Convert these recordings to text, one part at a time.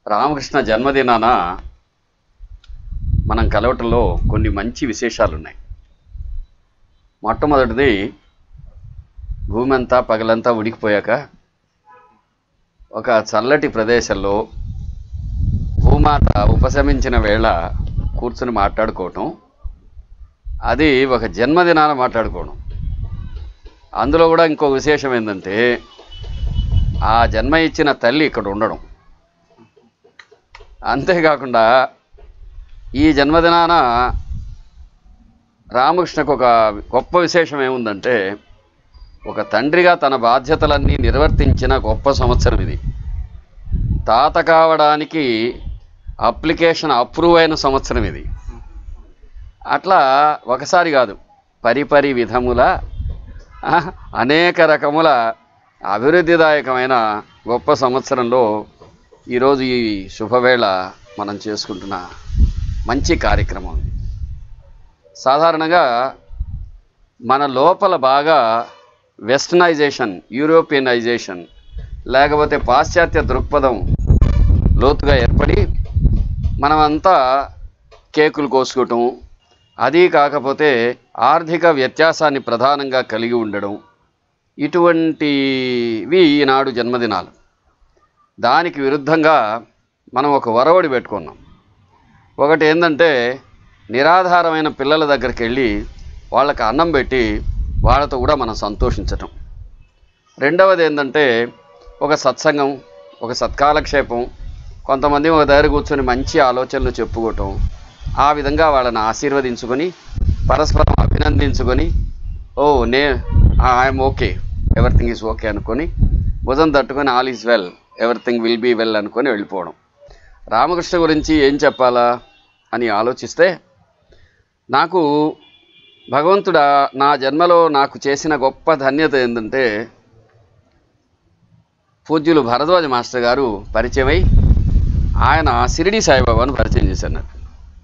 రామకృష్ణ జన్మదినాన మనం కలవటంలో కొన్ని మంచి విశేషాలు ఉన్నాయి మొట్టమొదటిది భూమి అంతా పగలంతా ఉడికిపోయాక ఒక చల్లటి ప్రదేశంలో భూమాత ఉపశమించిన వేళ కూర్చుని మాట్లాడుకోవటం అది ఒక జన్మదినాన మాట్లాడుకోవడం అందులో కూడా ఇంకో విశేషం ఏంటంటే ఆ జన్మ ఇచ్చిన తల్లి ఇక్కడ ఉండడం అంతేకాకుండా ఈ జన్మదినాన రామకృష్ణకు ఒక గొప్ప విశేషం ఏముందంటే ఒక తండ్రిగా తన బాధ్యతలన్నీ నిర్వర్తించిన గొప్ప సంవత్సరం ఇది తాత కావడానికి అప్లికేషన్ అప్రూవ్ అయిన సంవత్సరం ఇది అట్లా ఒకసారి కాదు పరిపరి విధముల ఆ, అనేక రకముల అభివృద్ధిదాయకమైన గొప్ప సంవత్సరంలో ఈరోజు ఈ శుభవేళ మనం చేసుకుంటున్న మంచి కార్యక్రమం ఇది. సాధారణంగా మన లోపల బాగా వెస్టర్నైజేషన్ యూరోపియనైజేషన్ లేకపోతే పాశ్చాత్య దృక్పథం లోతుగా ఏర్పడి మనమంతా కేకులు కోసుకోవటం అది కాకపోతే ఆర్థిక వ్యత్యాసాన్ని ప్రధానంగా కలిగి ఉండడం ఇటువంటివి ఈనాడు జన్మదినాలు దానికి విరుద్ధంగా మనం ఒక వరవడి పెట్టుకున్నాం ఒకటి ఏంటంటే నిరాధారమైన పిల్లల దగ్గరికి వెళ్ళి వాళ్ళకి అన్నం పెట్టి వాళ్ళతో కూడా మనం సంతోషించటం రెండవది ఏంటంటే ఒక సత్సంగం ఒక సత్కాలక్షేపం కొంతమంది ఒక దగ్గర కూర్చొని మంచి ఆలోచనలు చెప్పుకోవటం ఆ విధంగా వాళ్ళని ఆశీర్వదించుకొని పరస్పరం అభినందించుకొని ఓ నే I'm okay everything is okay అనుకొని భుజం తట్టుకొని all is well everything will be well అనుకొని వెళ్ళిపోవడం రామకృష్ణ గురించి ఏం చెప్పాలా అని ఆలోచిస్తే నాకు భగవంతుడా నా జన్మలో నాకు చేసిన గొప్ప ధన్యత ఏంటంటే పూజ్యులు భరద్వాజ మాస్టర్ గారు పరిచయమై ఆయన షిరిడి సాయిబాబాను పరిచయం చేశారు నాకు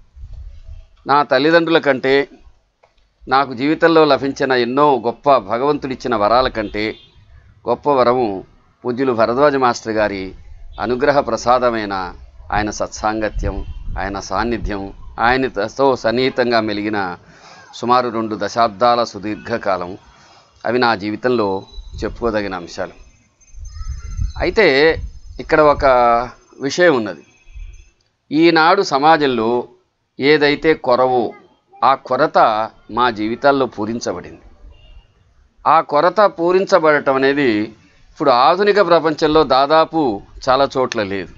నా తల్లిదండ్రుల కంటే నాకు జీవితంలో లభించిన ఎన్నో గొప్ప భగవంతుడిచ్చిన వరాల కంటే గొప్ప వరము పూజ్యులు భరద్వాజ మాస్టర్ గారి అనుగ్రహ ప్రసాదమైన ఆయన సత్సాంగత్యం ఆయన సాన్నిధ్యం ఆయనతో సన్నిహితంగా మెలిగిన సుమారు రెండు దశాబ్దాల సుదీర్ఘకాలం అవి నా జీవితంలో చెప్పుకోదగిన అంశాలు అయితే ఇక్కడ ఒక విషయం ఉన్నది ఈనాడు సమాజంలో ఏదైతే కొరవో ఆ కొరత మా జీవితాల్లో పూరించబడింది ఆ కొరత పూరించబడటం అనేది ఇప్పుడు ఆధునిక ప్రపంచంలో దాదాపు చాలా చోట్ల లేదు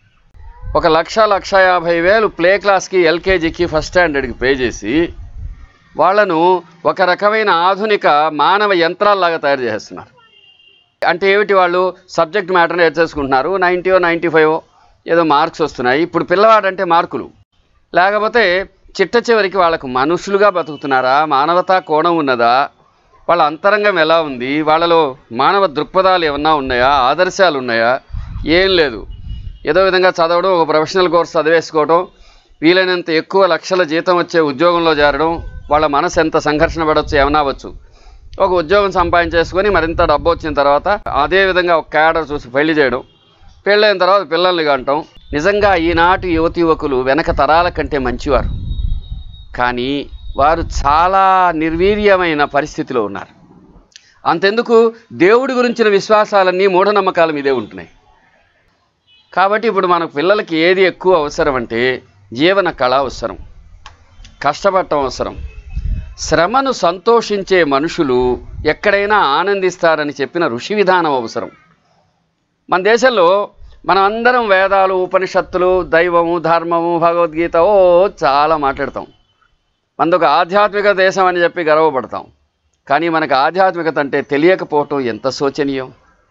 ఒక లక్ష లక్ష యాభై వేలు ప్లే క్లాస్కి ఎల్కేజీకి ఫస్ట్ స్టాండర్డ్కి పే చేసి వాళ్ళను ఒక రకమైన ఆధునిక మానవ యంత్రాల్లాగా తయారు చేస్తున్నారు అంటే ఏమిటి వాళ్ళు సబ్జెక్ట్ మ్యాటర్ నేర్చేసుకుంటున్నారు నైంటీయో నైంటీ ఫైవ్ ఏదో మార్క్స్ వస్తున్నాయి ఇప్పుడు పిల్లవాడంటే మార్కులు లేకపోతే చిట్ట చివరికి వాళ్ళకు మనుషులుగా బతుకుతున్నారా మానవతా కోణం ఉన్నదా వాళ్ళ అంతరంగం ఎలా ఉంది వాళ్ళలో మానవ దృక్పథాలు ఏమన్నా ఉన్నాయా ఆదర్శాలు ఉన్నాయా ఏం లేదు ఏదో విధంగా చదవడం ఒక ప్రొఫెషనల్ కోర్స్ చదివేసుకోవడం వీలైనంత ఎక్కువ లక్షల జీతం వచ్చే ఉద్యోగంలో చేరడం వాళ్ళ మనసు ఎంత సంఘర్షణ పడవచ్చు ఏమన్నా అవ్వచ్చు ఒక ఉద్యోగం సంపాదించేసుకొని మరింత డబ్బు వచ్చిన తర్వాత అదే విధంగా ఒక క్యాడర్ చూసి పెళ్లి చేయడం పెళ్ళైన తర్వాత పిల్లల్ని కంటాం నిజంగా ఈనాటి యువతి యువకులు వెనక తరాల కంటే మంచివారు కానీ వారు చాలా నిర్వీర్యమైన పరిస్థితిలో ఉన్నారు అంతెందుకు దేవుడి గురించిన విశ్వాసాలన్నీ మూఢనమ్మకాల మీదే ఉంటున్నాయి కాబట్టి ఇప్పుడు మన పిల్లలకి ఏది ఎక్కువ అవసరం అంటే జీవన కళ అవసరం కష్టపడటం అవసరం శ్రమను సంతోషించే మనుషులు ఎక్కడైనా ఆనందిస్తారని చెప్పిన ఋషి విధానం అవసరం మన దేశంలో మనం అందరం వేదాలు ఉపనిషత్తులు దైవము ధర్మము భగవద్గీత ఓ చాలా మాట్లాడతాం మనది ఒక ఆధ్యాత్మిక దేశం అని చెప్పి గర్వపడతాం కానీ మనకు ఆధ్యాత్మికత అంటే తెలియకపోవటం ఎంత శోచనీయం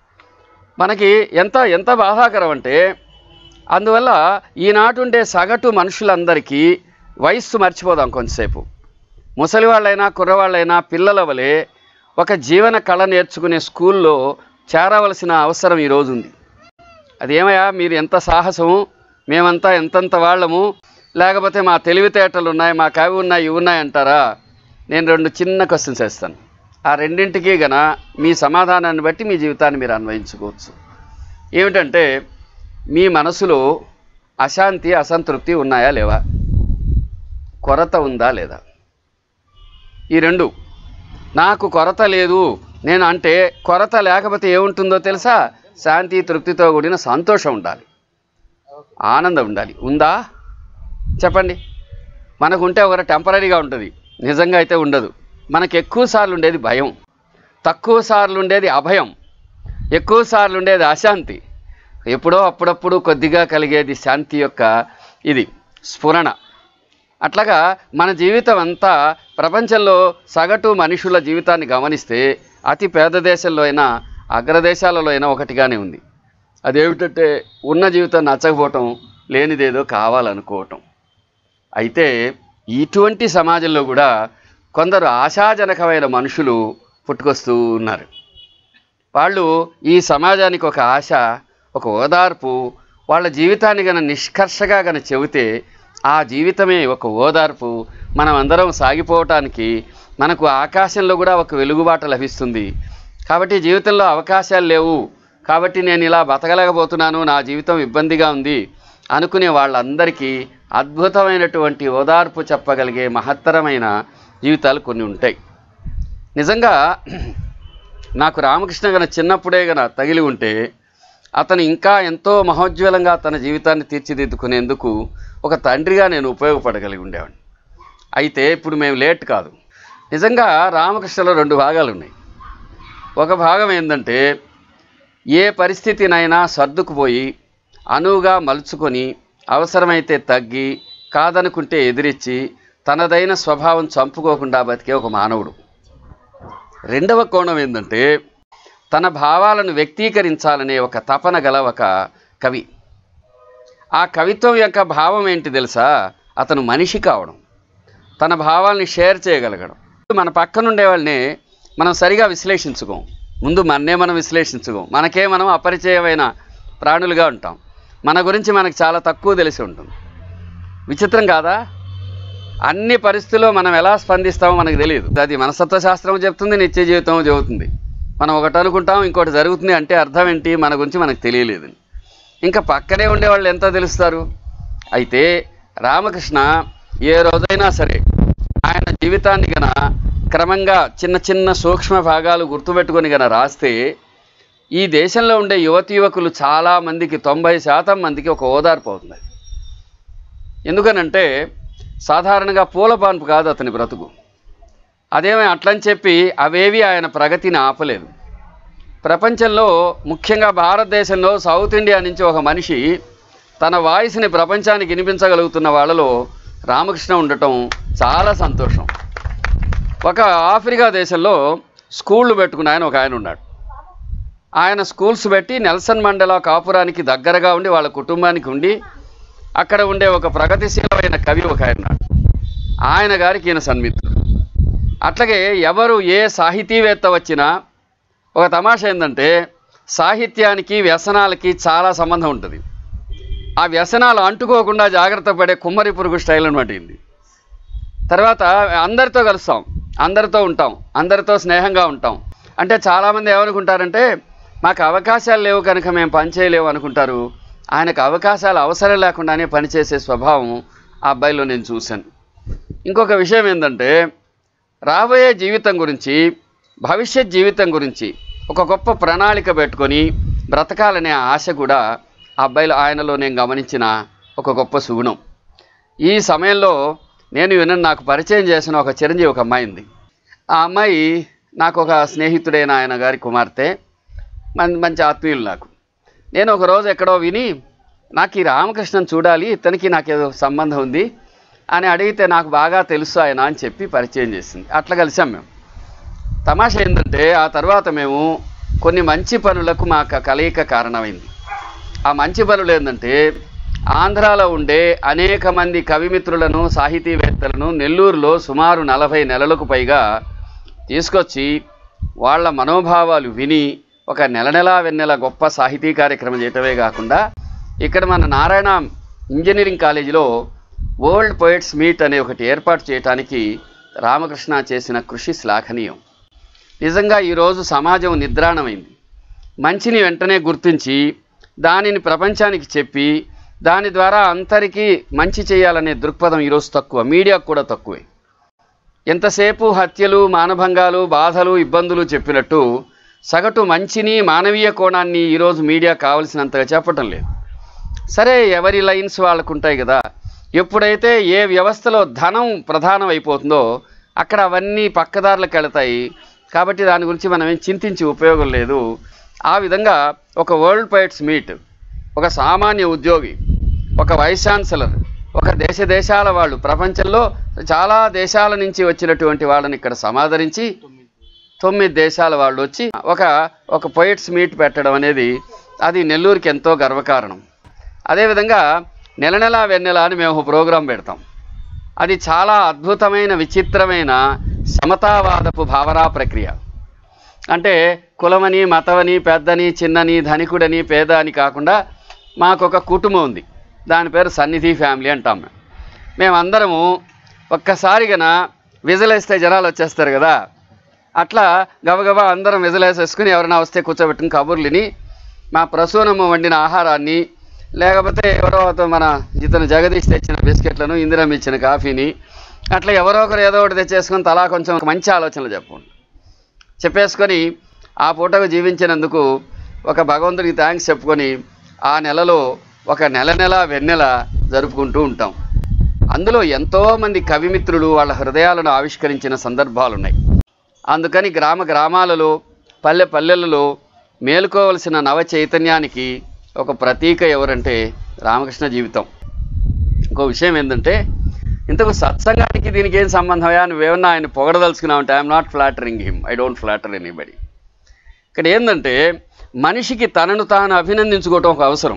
మనకి ఎంత ఎంత బాధాకరం అంటే అందువల్ల ఈనాటుండే సగటు మనుషులందరికీ వయస్సు మర్చిపోదాం కొంతసేపు ముసలి వాళ్ళైనా కుర్రవాళ్ళైనా పిల్లల వలె ఒక జీవన కళ నేర్చుకునే స్కూల్లో చేరవలసిన అవసరం ఈరోజు ఉంది అదేమయ్యా మీరు ఎంత సాహసము మేమంతా ఎంతంత వాళ్ళము లేకపోతే మా తెలివితేటలు ఉన్నాయి మాకు అవి ఉన్నాయి ఇవి ఉన్నాయి అంటారా నేను రెండు చిన్న క్వశ్చన్స్ వేస్తాను ఆ రెండింటికి గన మీ సమాధానాన్ని బట్టి మీ జీవితాన్ని మీరు అన్వయించుకోవచ్చు ఏమిటంటే మీ మనసులో అశాంతి అసంతృప్తి ఉన్నాయా లేవా కొరత ఉందా లేదా ఈ రెండు నాకు కొరత లేదు నేను అంటే కొరత లేకపోతే ఏముంటుందో తెలుసా శాంతి తృప్తితో కూడిన సంతోషం ఉండాలి ఆనందం ఉండాలి ఉందా చెప్పండి మనకు ఉంటే ఒక టెంపరీగా ఉంటుంది నిజంగా అయితే ఉండదు మనకు ఎక్కువ సార్లు ఉండేది భయం తక్కువ సార్లు ఉండేది అభయం ఎక్కువ సార్లు ఉండేది అశాంతి ఎప్పుడో అప్పుడప్పుడు కొద్దిగా కలిగేది శాంతి యొక్క ఇది స్ఫురణ అట్లాగా మన జీవితం అంతా ప్రపంచంలో సగటు మనుషుల జీవితాన్ని గమనిస్తే అతి పేద దేశంలో అయినా అగ్రదేశాలలో అయినా ఒకటిగానే ఉంది అదేమిటంటే ఉన్న జీవితం నచ్చకపోవటం లేనిదేదో కావాలనుకోవటం అయితే ఇటువంటి సమాజంలో కూడా కొందరు ఆశాజనకమైన మనుషులు పుట్టుకొస్తూ ఉన్నారు వాళ్ళు ఈ సమాజానికి ఒక ఆశ ఒక ఓదార్పు వాళ్ళ జీవితాన్ని గన నిష్కర్షగా గన చెబితే ఆ జీవితమే ఒక ఓదార్పు మనం అందరం సాగిపోవటానికి మనకు ఆకాశంలో కూడా ఒక వెలుగుబాట లభిస్తుంది కాబట్టి జీవితంలో అవకాశాలు లేవు కాబట్టి నేను ఇలా బతకలేకపోతున్నాను నా జీవితం ఇబ్బందిగా ఉంది అనుకునే వాళ్ళందరికీ అద్భుతమైనటువంటి ఓదార్పు చెప్పగలిగే మహత్తరమైన జీవితాలు కొన్ని ఉంటాయి నిజంగా నాకు రామకృష్ణ గన చిన్నప్పుడే గన తగిలి ఉంటే అతను ఇంకా ఎంతో మహోజ్వలంగా తన జీవితాన్ని తీర్చిదిద్దుకునేందుకు ఒక తండ్రిగా నేను ఉపయోగపడగలిగి ఉండేవాడిని అయితే ఇప్పుడు మేము లేట్ కాదు నిజంగా రామకృష్ణలో రెండు భాగాలు ఉన్నాయి ఒక భాగం ఏంటంటే ఏ పరిస్థితినైనా సర్దుకుపోయి అనువుగా మలుచుకొని అవసరమైతే తగ్గి కాదనుకుంటే ఎదిరించి తనదైన స్వభావం చంపుకోకుండా బతికే ఒక మానవుడు రెండవ కోణం ఏంటంటే తన భావాలను వ్యక్తీకరించాలనే ఒక తపన గల ఒక కవి ఆ కవిత్వం యొక్క భావం ఏంటి తెలుసా అతను మనిషి కావడం తన భావాల్ని షేర్ చేయగలగడం మన పక్కన ఉండే వాళ్ళని మనం సరిగా విశ్లేషించుకోం ముందు మన్నే మనం విశ్లేషించుకోం మనకే మనం అపరిచయమైన ప్రాణులుగా ఉంటాం మన గురించి మనకు చాలా తక్కువ తెలిసి ఉంటుంది విచిత్రం కాదా అన్ని పరిస్థితుల్లో మనం ఎలా స్పందిస్తామో మనకు తెలియదు అది మనస్తత్వ శాస్త్రం చెప్తుంది నిత్య జీవితం చెబుతుంది మనం ఒకటి అనుకుంటాం ఇంకోటి జరుగుతుంది అంటే అర్థం ఏంటి మన గురించి మనకు తెలియలేదు ఇంకా పక్కనే ఉండే వాళ్ళు ఎంత తెలుస్తారు అయితే రామకృష్ణ ఏ రోజైనా సరే ఆయన జీవితాన్ని గన క్రమంగా చిన్న చిన్న సూక్ష్మ భాగాలు గుర్తుపెట్టుకొని గన రాస్తే ఈ దేశంలో ఉండే యువతి యువకులు చాలా మందికి తొంభై శాతం మందికి ఒక ఓదార్పు అవుతుంది ఎందుకనంటే సాధారణంగా పూల పాన్పు కాదు అతని బ్రతుకు అదేమీ అట్లని చెప్పి అవేవి ఆయన ప్రగతిని ఆపలేదు ప్రపంచంలో ముఖ్యంగా భారతదేశంలో సౌత్ ఇండియా నుంచి ఒక మనిషి తన వాయిస్ని ప్రపంచానికి వినిపించగలుగుతున్న వాళ్ళలో రామకృష్ణ ఉండటం చాలా సంతోషం ఒక ఆఫ్రికా దేశంలో స్కూళ్ళు పెట్టుకున్న ఆయన ఒక ఆయన ఉన్నాడు ఆయన స్కూల్స్ పెట్టి నెల్సన్ మండల కాపురానికి దగ్గరగా ఉండి వాళ్ళ కుటుంబానికి ఉండి అక్కడ ఉండే ఒక ప్రగతిశీలమైన కవి ఒక ఆయన ఉన్నాడు ఆయన గారికి ఈయన సన్మిత్రుడు అట్లాగే ఎవరు ఏ సాహితీవేత్త వచ్చినా ఒక తమాషా ఏంటంటే సాహిత్యానికి వ్యసనాలకి చాలా సంబంధం ఉంటుంది ఆ వ్యసనాలు అంటుకోకుండా జాగ్రత్త పడే కుమ్మరి పురుగు స్టైల్ అనమాట ఇది తర్వాత అందరితో కలుస్తాం అందరితో ఉంటాం అందరితో స్నేహంగా ఉంటాం అంటే చాలామంది ఏమనుకుంటారంటే మాకు అవకాశాలు లేవు కనుక మేము పని చేయలేము అనుకుంటారు ఆయనకు అవకాశాలు అవసరం లేకుండానే పనిచేసే స్వభావం ఆ అబ్బాయిలో నేను చూశాను ఇంకొక విషయం ఏంటంటే రాబోయే జీవితం గురించి భవిష్యత్ జీవితం గురించి ఒక గొప్ప ప్రణాళిక పెట్టుకొని బ్రతకాలనే ఆశ కూడా ఆ అబ్బాయిలో ఆయనలో నేను గమనించిన ఒక గొప్ప సుగుణం ఈ సమయంలో నేను విన్న నాకు పరిచయం చేసిన ఒక చిరంజీవి ఒక అమ్మాయి ఉంది ఆ అమ్మాయి నాకు ఒక స్నేహితుడైన ఆయన గారి కుమార్తె మం- మంచి ఆత్మీయులు నాకు నేను ఒక రోజు ఎక్కడో విని నాకు ఈ రామకృష్ణన్ చూడాలి ఇతనికి నాకేదో సంబంధం ఉంది అని అడిగితే నాకు బాగా తెలుసు ఆయన అని చెప్పి పరిచయం చేసింది అట్లా కలిసాం మేము తమాషా ఏంటంటే ఆ తర్వాత మేము కొన్ని మంచి పనులకు మా క- కలయిక కారణమైంది ఆ మంచి పనులు ఏంటంటే ఆంధ్రాలో ఉండే అనేక మంది కవిమిత్రులను సాహితీవేత్తలను నెల్లూరులో సుమారు నలభై నెలలకు పైగా తీసుకొచ్చి వాళ్ళ మనోభావాలు విని ఒక నెల నెలా వెన్నెల గొప్ప సాహితీ కార్యక్రమం చేయటమే కాకుండా ఇక్కడ మన నారాయణ ఇంజనీరింగ్ కాలేజీలో వరల్డ్ పోయిట్స్ మీట్ అనే ఒకటి ఏర్పాటు చేయడానికి రామకృష్ణ చేసిన కృషి శ్లాఘనీయం నిజంగా ఈరోజు సమాజం నిద్రాణమైంది మంచిని వెంటనే గుర్తించి దానిని ప్రపంచానికి చెప్పి దాని ద్వారా అందరికీ మంచి చేయాలనే దృక్పథం ఈరోజు తక్కువ మీడియాకు కూడా తక్కువే ఎంతసేపు హత్యలు మానభంగాలు బాధలు ఇబ్బందులు చెప్పినట్టు సగటు మంచిని మానవీయ కోణాన్ని ఈరోజు మీడియా కావలసినంతగా చెప్పటం లేదు సరే ఎవరి లైన్స్ వాళ్ళకు ఉంటాయి కదా ఎప్పుడైతే ఏ వ్యవస్థలో ధనం ప్రధానం అయిపోతుందో అక్కడ అవన్నీ పక్కదారులకు వెళతాయి కాబట్టి దాని గురించి మనం ఏం చింతించి ఉపయోగం లేదు ఆ విధంగా ఒక వరల్డ్ పైట్స్ మీట్ ఒక సామాన్య ఉద్యోగి ఒక వైస్ ఛాన్సలర్ ఒక దేశ దేశాల వాళ్ళు ప్రపంచంలో చాలా దేశాల నుంచి వచ్చినటువంటి వాళ్ళని ఇక్కడ సమాదరించి తొమ్మిది దేశాల వాళ్ళు వచ్చి ఒక ఒక పొయిట్స్ మీట్ పెట్టడం అనేది అది నెల్లూరుకి ఎంతో గర్వకారణం అదేవిధంగా నెల నెల వెన్నెల అని మేము ఒక ప్రోగ్రాం పెడతాం అది చాలా అద్భుతమైన విచిత్రమైన సమతావాదపు భావనా ప్రక్రియ అంటే కులమని మతమని పెద్దని చిన్నని ధనికుడని పేద అని కాకుండా మాకు ఒక కుటుంబం ఉంది దాని పేరు సన్నిధి ఫ్యామిలీ అంటాం మేము మేమందరము ఒక్కసారిగా విజలేస్తే జనాలు వచ్చేస్తారు కదా అట్లా గబగబా అందరం విజలేసేసుకుని ఎవరైనా వస్తే కూర్చోబెట్టుకుని కబుర్లిని మా ప్రసూనమ్మ వండిన ఆహారాన్ని లేకపోతే ఎవరో అతను మన ఇతను జగదీష్ తెచ్చిన బిస్కెట్లను ఇందిరమ్మ ఇచ్చిన కాఫీని అట్లా ఎవరో ఒకరు ఏదో ఒకటి తెచ్చేసుకొని తలా కొంచెం మంచి ఆలోచనలు చెప్పండి చెప్పేసుకొని ఆ పూటకు జీవించినందుకు ఒక భగవంతుడికి థ్యాంక్స్ చెప్పుకొని ఆ నెలలో ఒక నెల నెల వెన్నెల జరుపుకుంటూ ఉంటాం అందులో ఎంతోమంది కవిమిత్రులు వాళ్ళ హృదయాలను ఆవిష్కరించిన సందర్భాలు ఉన్నాయి అందుకని గ్రామ గ్రామాలలో పల్లె పల్లెలలో మేలుకోవలసిన నవ చైతన్యానికి ఒక ప్రతీక ఎవరంటే రామకృష్ణ జీవితం ఇంకో విషయం ఏంటంటే ఇంతకు సత్సంగానికి దీనికి ఏం సంబంధమయ్యా నువ్వేమన్నా ఆయన పొగడదలుచుకున్నావు అంటే I'm not flattering him I don't flatter anybody ఇక్కడ ఏంటంటే మనిషికి తనను తాను అభినందించుకోవటం ఒక అవసరం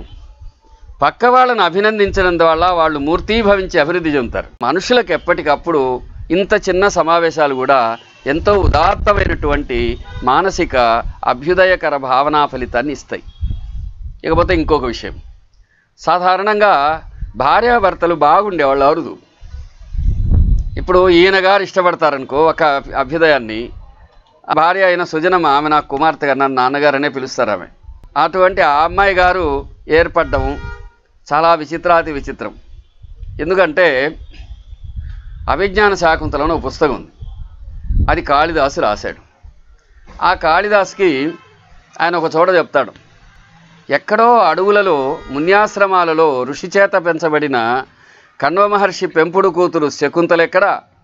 పక్క వాళ్ళని అభినందించడం వల్ల వాళ్ళు మూర్తీభవించి అభివృద్ధి చెందుతారు మనుషులకు ఎప్పటికప్పుడు ఇంత చిన్న సమావేశాలు కూడా ఎంతో ఉదాత్తమైనటువంటి మానసిక అభ్యుదయకర భావనా ఫలితాన్ని ఇస్తాయి ఇకపోతే ఇంకొక విషయం సాధారణంగా భార్యాభర్తలు బాగుండేవాళ్ళు అరుదు ఇప్పుడు ఈయన గారు ఇష్టపడతారనుకో ఒక అభ్యుదయాన్ని ఆ భార్య అయిన సుజనమ్మ ఆమె నా కుమార్తె గారు నన్ను నాన్నగారనే పిలుస్తారు ఆమె అటువంటి ఆ అమ్మాయి గారు ఏర్పడడం చాలా విచిత్రాతి విచిత్రం ఎందుకంటే అభిజ్ఞాన శాకుంతలం ఒక పుస్తకం ఉంది అది కాళిదాసు రాశాడు ఆ కాళిదాసుకి ఆయన ఒక చోట చెప్తాడు ఎక్కడో అడవులలో మున్యాశ్రమాలలో ఋషి చేత పెంచబడిన కణ్వ మహర్షి పెంపుడు కూతురు శకుంతలెక్కడ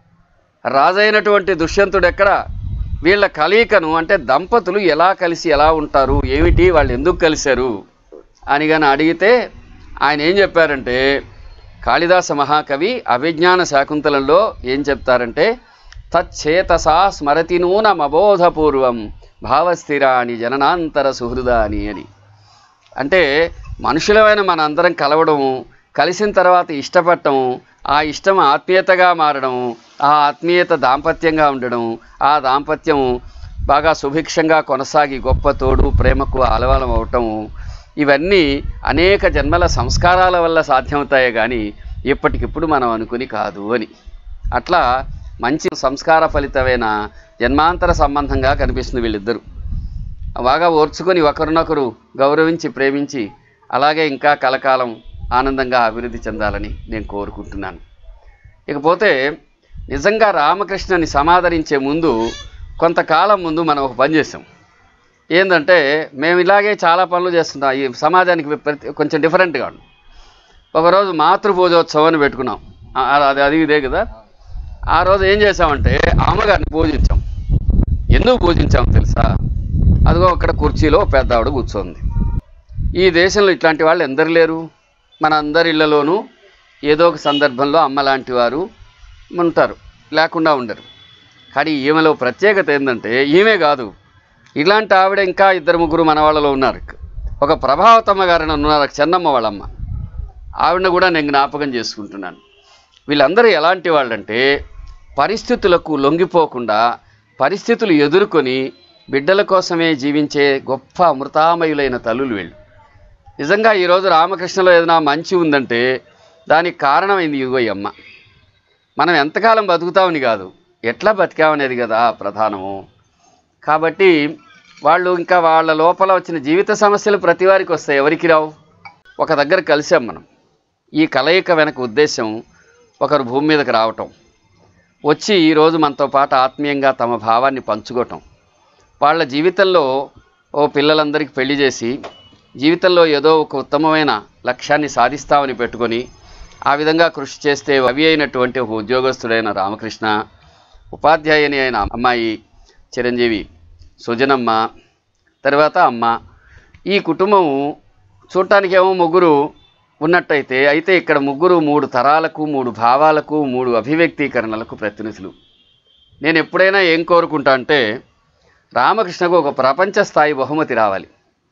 రాజైనటువంటి దుష్యంతుడెక్కడ వీళ్ళ కలయికను అంటే దంపతులు ఎలా కలిసి ఎలా ఉంటారు ఏమిటి వాళ్ళు ఎందుకు కలిశారు అని కానీ అడిగితే ఆయన ఏం చెప్పారంటే కాళిదాస మహాకవి అభిజ్ఞాన శాకుంతలంలో ఏం చెప్తారంటే తచ్చేతసా స్మరతి నూనమబోధపూర్వం భావస్థిరాని జననాంతర సుహృదాని అని అంటే మనుషులమైన మన అందరం కలవడము కలిసిన తర్వాత ఇష్టపడటం ఆ ఇష్టం ఆత్మీయతగా మారడం ఆ ఆత్మీయత దాంపత్యంగా ఉండడం ఆ దాంపత్యం బాగా సుభిక్షంగా కొనసాగి గొప్ప తోడు ప్రేమకు అలవాలం అవటం ఇవన్నీ అనేక జన్మల సంస్కారాల వల్ల సాధ్యమవుతాయే కానీ ఇప్పటికిప్పుడు మనం అనుకుని కాదు అని అట్లా మంచి సంస్కార ఫలితమైన జన్మాంతర సంబంధంగా కనిపిస్తుంది వీళ్ళిద్దరూ బాగా ఓర్చుకొని ఒకరినొకరు గౌరవించి ప్రేమించి అలాగే ఇంకా కలకాలం ఆనందంగా అభివృద్ధి చెందాలని నేను కోరుకుంటున్నాను ఇకపోతే నిజంగా రామకృష్ణని సమాదరించే ముందు కొంతకాలం ముందు మనం ఒక పని చేసాం ఏంటంటే మేము ఇలాగే చాలా పనులు చేస్తున్నాం ఈ సమాజానికి ప్రతి కొంచెం డిఫరెంట్గా ఉంది ఒకరోజు మాతృ పూజోత్సవం అని పెట్టుకున్నాం ఆ- అది అది ఇదే కదా ఆ రోజు ఏం చేసామంటే అమ్మగారిని పూజించాం ఎందుకు పూజించాం తెలుసా అదిగో అక్కడ కుర్చీలో పెద్ద ఆవిడ కూర్చోంది ఈ దేశంలో ఇట్లాంటి వాళ్ళు ఎందరు లేరు మన అందరి ఇళ్లలోనూ ఏదో ఒక సందర్భంలో అమ్మ లాంటి వారు ఉంటారు లేకుండా ఉండరు కానీ ఈమెలో ప్రత్యేకత ఏంటంటే ఈమె కాదు ఇలాంటి ఆవిడ ఇంకా ఇద్దరు ముగ్గురు మన వాళ్ళలో ఉన్నారు ఒక ప్రభావతమ్మ గారిని ఉన్నారు చెన్నమ్మ వాళ్ళమ్మ ఆవిడని కూడా నేను జ్ఞాపకం చేసుకుంటున్నాను వీళ్ళందరూ ఎలాంటి వాళ్ళంటే పరిస్థితులకు లొంగిపోకుండా పరిస్థితులు ఎదుర్కొని బిడ్డల కోసమే జీవించే గొప్ప అమృతామయులైన తల్లులు వీళ్ళు నిజంగా ఈరోజు రామకృష్ణలో ఏదైనా మంచి ఉందంటే దానికి కారణమైంది ఇదిగో ఈ అమ్మ మనం ఎంతకాలం బతుకుతామని కాదు ఎట్లా బతికామనేది కదా ప్రధానము కాబట్టి వాళ్ళు ఇంకా వాళ్ళ లోపల వచ్చిన జీవిత సమస్యలు ప్రతి వారికి వస్తాయి ఎవరికి రావు ఒక దగ్గర కలిసాం మనం ఈ కలయిక వెనక ఉద్దేశం ఒకరు భూమి మీదకి రావటం వచ్చి ఈరోజు మనతో పాటు ఆత్మీయంగా తమ భావాన్ని పంచుకోవటం వాళ్ళ జీవితంలో ఓ పిల్లలందరికీ పెళ్లి చేసి జీవితంలో ఏదో ఒక ఉత్తమమైన లక్ష్యాన్ని సాధిస్తామని పెట్టుకొని ఆ విధంగా కృషి చేస్తే అవి అయినటువంటి ఒక ఉద్యోగస్తుడైన రామకృష్ణ ఉపాధ్యాయుని అయిన అమ్మాయి చిరంజీవి సుజనమ్మ తర్వాత అమ్మ ఈ కుటుంబం చూడటానికేమో ముగ్గురు ఉన్నట్టయితే అయితే ఇక్కడ ముగ్గురు మూడు తరాలకు మూడు భావాలకు మూడు అభివ్యక్తీకరణలకు ప్రతినిధులు నేను ఎప్పుడైనా ఏం కోరుకుంటా అంటే రామకృష్ణకు ఒక ప్రపంచ స్థాయి బహుమతి రావాలి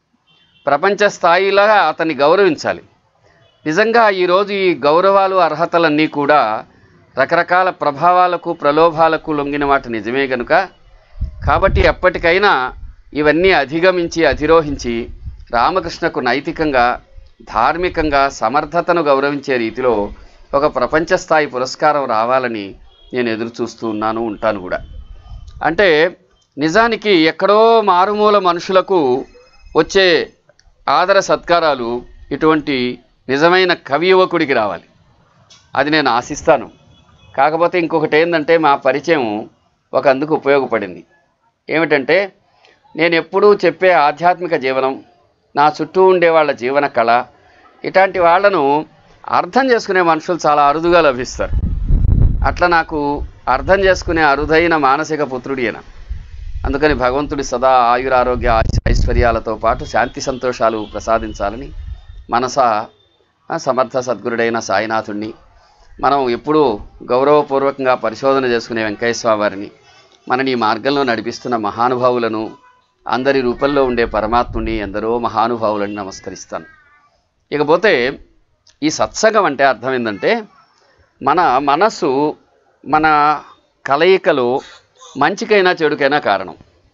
ప్రపంచ స్థాయిలో అతన్ని గౌరవించాలి నిజంగా ఈరోజు ఈ గౌరవాలు అర్హతలన్నీ కూడా రకరకాల ప్రభావాలకు ప్రలోభాలకు లొంగిన మాట నిజమే గనుక కాబట్టి ఎప్పటికైనా ఇవన్నీ అధిగమించి అధిరోహించి రామకృష్ణకు నైతికంగా ధార్మికంగా సమర్థతను గౌరవించే రీతిలో ఒక ప్రపంచ స్థాయి పురస్కారం రావాలని నేను ఎదురు చూస్తూ ఉన్నాను ఉంటాను కూడా అంటే నిజానికి ఎక్కడో మారుమూల మనుషులకు వచ్చే ఆదర సత్కారాలు ఇటువంటి నిజమైన కవి యువకుడికి రావాలి అది నేను ఆశిస్తాను కాకపోతే ఇంకొకటి ఏంటంటే మా పరిచయం ఒక అందుకు ఉపయోగపడింది ఏమిటంటే నేను ఎప్పుడూ చెప్పే ఆధ్యాత్మిక జీవనం నా చుట్టూ ఉండే వాళ్ళ జీవన కళ ఇట్లాంటి వాళ్ళను అర్థం చేసుకునే మనుషులు చాలా అరుదుగా లభిస్తారు అట్లా నాకు అర్థం చేసుకునే అరుదైన మానసిక పుత్రుడి ఈయన అందుకని భగవంతుడి సదా ఆయురారోగ్య ఐశ్- ఐశ్వర్యాలతో పాటు శాంతి సంతోషాలు ప్రసాదించాలని మనస ఆ, సమర్థ సద్గురుడైన సాయినాథుణ్ణి మనం ఎప్పుడూ గౌరవపూర్వకంగా పరిశోధన చేసుకునే వెంకయ్య స్వామి వారిని మనని ఈ మార్గంలో నడిపిస్తున్న మహానుభావులను అందరి రూపంలో ఉండే పరమాత్ముని ఎందరో మహానుభావులని నమస్కరిస్తాను ఇకపోతే ఈ సత్సంగం అంటే అర్థం ఏంటంటే మన మనస్సు మన కలయికలో మంచికైనా చెడుకైనా కారణం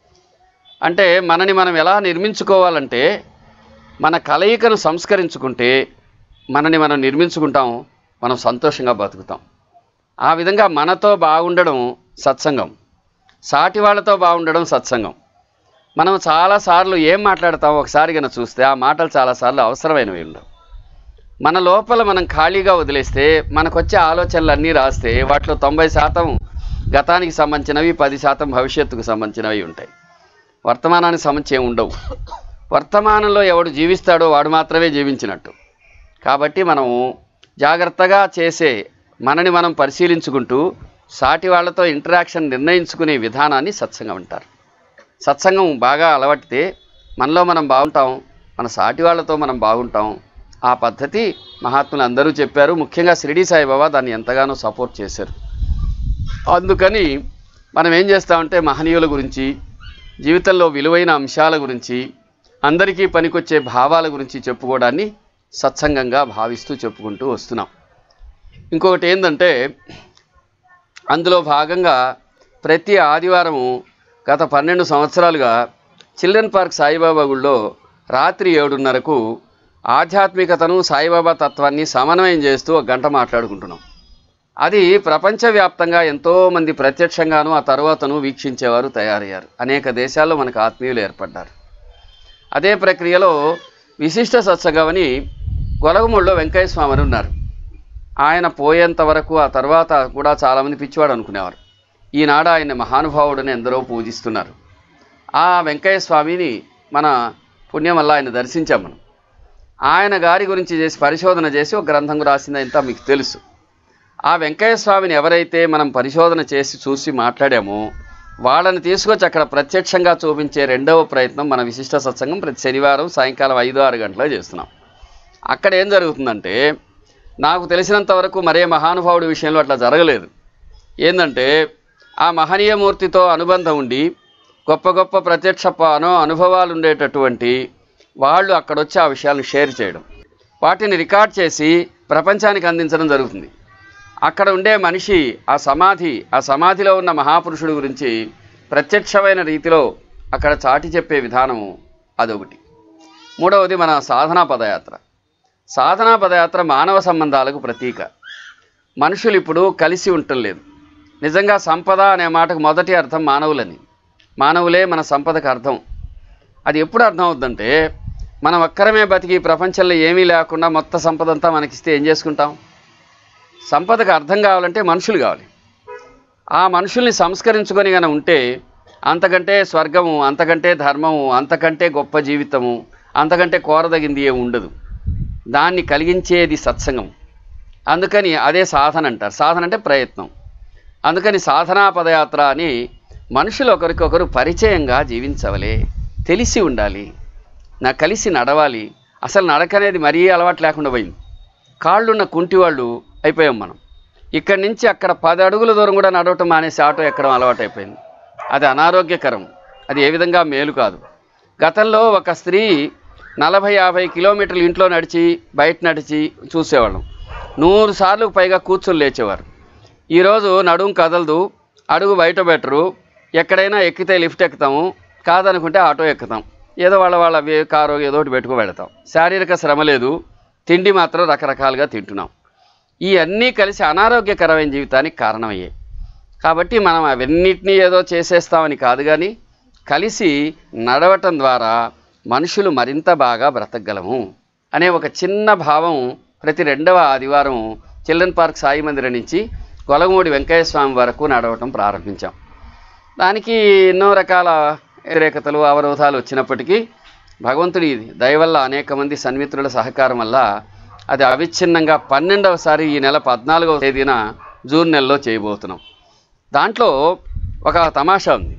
అంటే మనని మనం ఎలా నిర్మించుకోవాలంటే మన కలయికను సంస్కరించుకుంటే మనని మనం నిర్మించుకుంటాం మనం సంతోషంగా బతుకుతాం ఆ విధంగా మనతో బాగుండడం సత్సంగం సాటి వాళ్ళతో బాగుండడం సత్సంగం మనం చాలాసార్లు ఏం మాట్లాడతాం ఒకసారి కనుక చూస్తే ఆ మాటలు చాలాసార్లు అవసరమైనవి ఉండవు మన లోపల మనం ఖాళీగా వదిలేస్తే మనకొచ్చే ఆలోచనలు అన్నీ రాస్తే వాటిలో తొంభై శాతం గతానికి సంబంధించినవి పది శాతం భవిష్యత్తుకు సంబంధించినవి ఉంటాయి వర్తమానానికి సంబంధించి ఏమి ఉండవు వర్తమానంలో ఎవడు జీవిస్తాడో వాడు మాత్రమే జీవించినట్టు కాబట్టి మనము జాగ్రత్తగా చేసే మనని మనం పరిశీలించుకుంటూ సాటి వాళ్ళతో ఇంటరాక్షన్ నిర్ణయించుకునే విధానాన్ని సత్సంగం అంటారు సత్సంగం బాగా అలవడితే మనలో మనం బాగుంటాం మన సాటి వాళ్ళతో మనం బాగుంటాం ఆ పద్ధతి మహాత్ములు అందరూ చెప్పారు ముఖ్యంగా షిరిడి సాయిబాబా దాన్ని ఎంతగానో సపోర్ట్ చేశారు అందుకని మనం ఏం చేస్తామంటే మహనీయుల గురించి జీవితంలో విలువైన అంశాల గురించి అందరికీ పనికొచ్చే భావాల గురించి చెప్పుకోవడాన్ని సత్సంగంగా భావిస్తూ చెప్పుకుంటూ వస్తున్నాం ఇంకొకటి ఏంటంటే అందులో భాగంగా ప్రతి ఆదివారము గత పన్నెండు సంవత్సరాలుగా చిల్డ్రన్ పార్క్ సాయిబాబా గుళ్ళో రాత్రి ఏడున్నరకు ఆధ్యాత్మికతను సాయిబాబా తత్వాన్ని సమన్వయం చేస్తూ ఒక గంట మాట్లాడుకుంటున్నాం అది ప్రపంచవ్యాప్తంగా ఎంతోమంది ప్రత్యక్షంగాను ఆ తర్వాతను వీక్షించేవారు తయారయ్యారు అనేక దేశాల్లో మనకు ఆత్మీయులు ఏర్పడ్డారు అదే ప్రక్రియలో విశిష్ట సత్సంగమని గొలగముళ్ళలో వెంకయ్య స్వామి అని ఉన్నారు ఆయన పోయేంత వరకు ఆ తర్వాత కూడా చాలామంది పిచ్చివాడు అనుకునేవారు ఈనాడు ఆయన మహానుభావుడని ఎందరో పూజిస్తున్నారు ఆ వెంకయ్య స్వామిని మన పుణ్యం వల్ల ఆయన దర్శించాం మనం ఆయన గారి గురించి చేసి పరిశోధన చేసి ఒక గ్రంథం రాసింది ఇంత మీకు తెలుసు ఆ వెంకయ్య స్వామిని ఎవరైతే మనం పరిశోధన చేసి చూసి మాట్లాడామో వాళ్ళని తీసుకొచ్చి అక్కడ ప్రత్యక్షంగా చూపించే రెండవ ప్రయత్నం మన విశిష్ట సత్సంగం ప్రతి శనివారం సాయంకాలం ఐదు ఆరు గంటలకు చేస్తున్నాం అక్కడ ఏం జరుగుతుందంటే నాకు తెలిసినంత వరకు మరే మహానుభావుడి విషయంలో అట్లా జరగలేదు ఏంటంటే ఆ మహనీయ మూర్తితో అనుబంధం ఉండి గొప్ప గొప్ప ప్రత్యక్ష ప- అను అనుభవాలు ఉండేటటువంటి వాళ్ళు అక్కడొచ్చి ఆ విషయాలను షేర్ చేయడం వాటిని రికార్డ్ చేసి ప్రపంచానికి అందించడం జరుగుతుంది అక్కడ ఉండే మనిషి ఆ సమాధి ఆ సమాధిలో ఉన్న మహాపురుషుడి గురించి ప్రత్యక్షమైన రీతిలో అక్కడ చాటి చెప్పే విధానము అదొకటి మూడవది మన సాధనా పదయాత్ర సాధనా పదయాత్ర మానవ సంబంధాలకు ప్రతీక మనుషులు ఇప్పుడు కలిసి ఉండటం లేదు నిజంగా సంపద అనే మాటకు మొదటి అర్థం మానవులని మానవులే మన సంపదకు అర్థం అది ఎప్పుడు అర్థం అవుద్దంటే మనం ఒక్కరమే బతికి ఈ ప్రపంచంలో ఏమీ లేకుండా మొత్తం సంపద అంతా మనకిస్తే ఏం చేసుకుంటాం సంపదకు అర్థం కావాలంటే మనుషులు కావాలి ఆ మనుషుల్ని సంస్కరించుకొని గన ఉంటే అంతకంటే స్వర్గము అంతకంటే ధర్మము అంతకంటే గొప్ప జీవితము అంతకంటే కోరదగింది ఏ ఉండదు దాన్ని కలిగించేది సత్సంగం అందుకని అదే సాధన అంటారు సాధన అంటే ప్రయత్నం అందుకని సాధనా పదయాత్ర అని మనుషులు ఒకరికొకరు పరిచయంగా జీవించవలే తెలిసి ఉండాలి నా కలిసి నడవాలి అసలు నడక అనేది మరీ అలవాటు లేకుండా పోయింది కాళ్ళున్న కుంటి వాళ్ళు అయిపోయాం మనం ఇక్కడి నుంచి అక్కడ పది అడుగుల దూరం కూడా నడవటం మానేసి ఆటో ఎక్కడం అలవాటు అయిపోయింది అది అనారోగ్యకరం అది ఏ విధంగా మేలు కాదు గతంలో ఒక స్త్రీ నలభై యాభై కిలోమీటర్లు ఇంట్లో నడిచి బయట నడిచి చూసేవాళ్ళం నూరు సార్లు పైగా కూర్చొని లేచేవారు ఈరోజు నడుం కదలదు అడుగు బయట పెట్టరు ఎక్కడైనా ఎక్కితే లిఫ్ట్ ఎక్కుతాము కాదనుకుంటే ఆటో ఎక్కుతాం ఏదో వాళ్ళ వాళ్ళ వే కారు ఏదో ఒకటి పెట్టుకు వెళతాం శారీరక శ్రమ లేదు తిండి మాత్రం రకరకాలుగా తింటున్నాం ఈ అన్నీ కలిసి అనారోగ్యకరమైన జీవితానికి కారణమయ్యాయి కాబట్టి మనం అవన్నిటినీ ఏదో చేసేస్తామని కాదు కానీ కలిసి నడవటం ద్వారా మనుషులు మరింత బాగా బ్రతకగలము అనే ఒక చిన్న భావం ప్రతి రెండవ ఆదివారం చిల్డ్రన్ పార్క్ సాయి మందిరం నుంచి గొలగమూడి వెంకయ్య స్వామి వరకు నడవటం ప్రారంభించాం దానికి ఎన్నో రకాల వ్యతిరేకతలు అవరోధాలు వచ్చినప్పటికీ భగవంతుడి దయ వల్ల అనేక మంది సన్మిత్రుల సహకారం వల్ల అది అవిచ్ఛిన్నంగా పన్నెండవసారి ఈ నెల పద్నాలుగవ తేదీన జూన్ నెలలో చేయబోతున్నాం దాంట్లో ఒక తమాషా ఉంది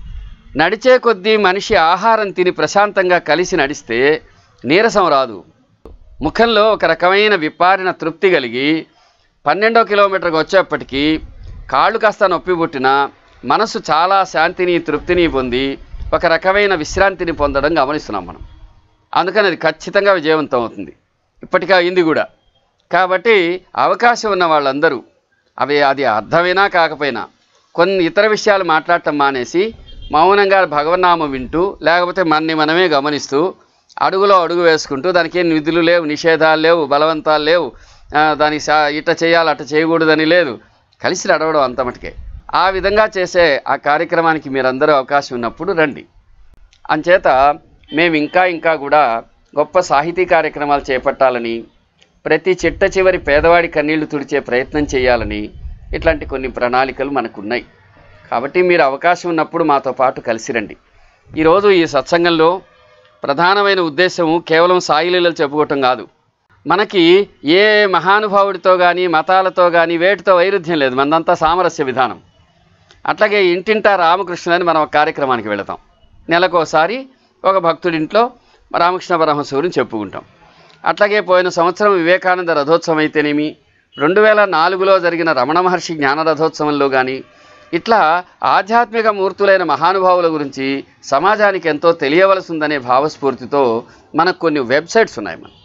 నడిచే కొద్దీ మనిషి ఆహారం తిని ప్రశాంతంగా కలిసి నడిస్తే నీరసం రాదు ముఖంలో ఒక రకమైన విప్పారిన తృప్తి కలిగి పన్నెండో కిలోమీటర్కి వచ్చేప్పటికీ కాళ్ళు కాస్త నొప్పి పుట్టినా మనసు చాలా శాంతిని తృప్తిని పొంది ఒక రకమైన విశ్రాంతిని పొందడం గమనిస్తున్నాం మనం అందుకని అది ఖచ్చితంగా విజయవంతం అవుతుంది ఇప్పటికే అయింది కూడా కాబట్టి అవకాశం ఉన్న వాళ్ళందరూ అవి అది అర్థమైనా కాకపోయినా కొన్ని ఇతర విషయాలు మాట్లాడటం మానేసి మౌనంగా భగవన్నామం వింటూ లేకపోతే మనని మనమే గమనిస్తూ అడుగులో అడుగు వేసుకుంటూ దానికి ఏం విధులు లేవు నిషేధాలు లేవు బలవంతాలు లేవు ఆ, దానికి సా- ఇట చేయాలి అట చేయకూడదని లేదు కలిసి నడవడం అంత మటుకే ఆ విధంగా చేసే ఆ కార్యక్రమానికి మీరందరూ అవకాశం ఉన్నప్పుడు రండి అంచేత మేము ఇంకా ఇంకా కూడా గొప్ప సాహితీ కార్యక్రమాలు చేపట్టాలని ప్రతి చిట్ట చివరి పేదవాడి కన్నీళ్లు తుడిచే ప్రయత్నం చేయాలని ఇట్లాంటి కొన్ని ప్రణాళికలు మనకున్నాయి కాబట్టి మీరు అవకాశం ఉన్నప్పుడు మాతో పాటు కలిసి రండి ఈరోజు ఈ సత్సంగంలో ప్రధానమైన ఉద్దేశం కేవలం సాయిలీలలు చెప్పుకోవటం కాదు మనకి ఏ మహానుభావుడితో కానీ మతాలతో కానీ వేటితో వైరుధ్యం లేదు మనదంతా సామరస్య విధానం అట్లాగే ఇంటింటా రామకృష్ణులని మనం ఒక కార్యక్రమానికి వెళతాం నెలకోసారి ఒక భక్తుడింట్లో రామకృష్ణ పరమహంస గురించి చెప్పుకుంటాం అట్లాగే పోయిన సంవత్సరం వివేకానంద రథోత్సవం అయితేనేమి రెండు వేల నాలుగులో జరిగిన రమణ మహర్షి జ్ఞాన రథోత్సవంలో కానీ ఇట్లా ఆధ్యాత్మిక మూర్తులైన మహానుభావుల గురించి సమాజానికి ఎంతో తెలియవలసి ఉందనే భావస్ఫూర్తితో మనకు కొన్ని వెబ్సైట్స్ ఉన్నాయి మన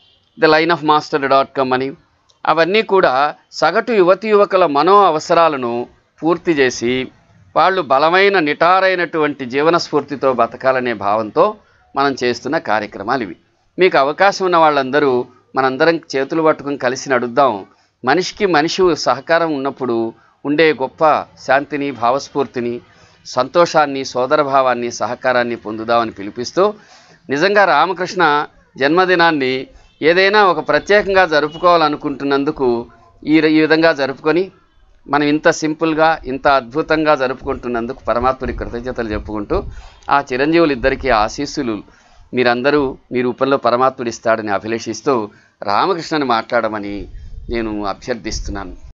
the line of master dot com అని అవన్నీ కూడా సగటు యువతి యువకుల మనో అవసరాలను పూర్తి చేసి వాళ్ళు బలమైన నిటారైనటువంటి జీవన స్ఫూర్తితో బతకాలనే భావంతో మనం చేస్తున్న కార్యక్రమాలు ఇవి మీకు అవకాశం ఉన్న వాళ్ళందరూ మనందరం చేతులు పట్టుకొని కలిసి నడుద్దాం మనిషికి మనిషి సహకారం ఉన్నప్పుడు ఉండే గొప్ప శాంతిని భావస్ఫూర్తిని సంతోషాన్ని సోదరభావాన్ని సహకారాన్ని పొందుదామని పిలిపిస్తూ నిజంగా రామకృష్ణ జన్మదినాన్ని ఏదైనా ఒక ప్రత్యేకంగా జరుపుకోవాలనుకుంటున్నందుకు ఈ ఈ విధంగా జరుపుకొని మనం ఇంత సింపుల్గా ఇంత అద్భుతంగా జరుపుకుంటున్నందుకు పరమాత్ముడి కృతజ్ఞతలు చెప్పుకుంటూ ఆ చిరంజీవులు ఇద్దరికీ ఆశీస్సులు మీరందరూ మీ రూపంలో పరమాత్ముడు ఇస్తాడని అభిలేషిస్తూ రామకృష్ణని మాట్లాడమని నేను అభ్యర్థిస్తున్నాను